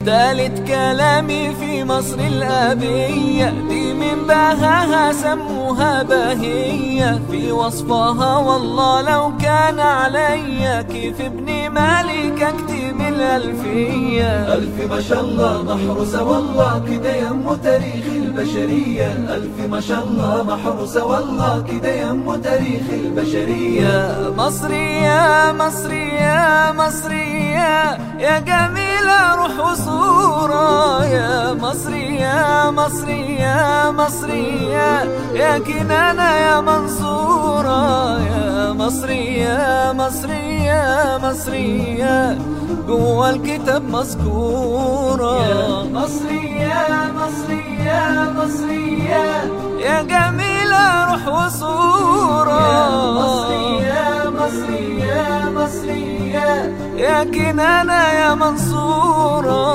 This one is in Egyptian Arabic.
دالت كلامي في مصر الأبية دي من بهاها سموها بهية في وصفها والله لو كان عليا كيف ابن مالك اكتب الألفية ألف ما شاء الله محروسة والله كده يم تاريخ البشرية ألف ما شاء الله محروسة والله كده يم تاريخ البشرية يا مصري يا مصري يا مصري يا يا جميلة روح وصورة يا مصري يا مصري يا مصري يا يا كنانة يا منصورة يا مصري يا مصري يا مصري يا جوا الكتاب مذكورة يا مصري يا مصري يا مصري يا يا جميلة روح وصورة يا مصري يا مصري يا مصري يا يا كنانة يا منصورة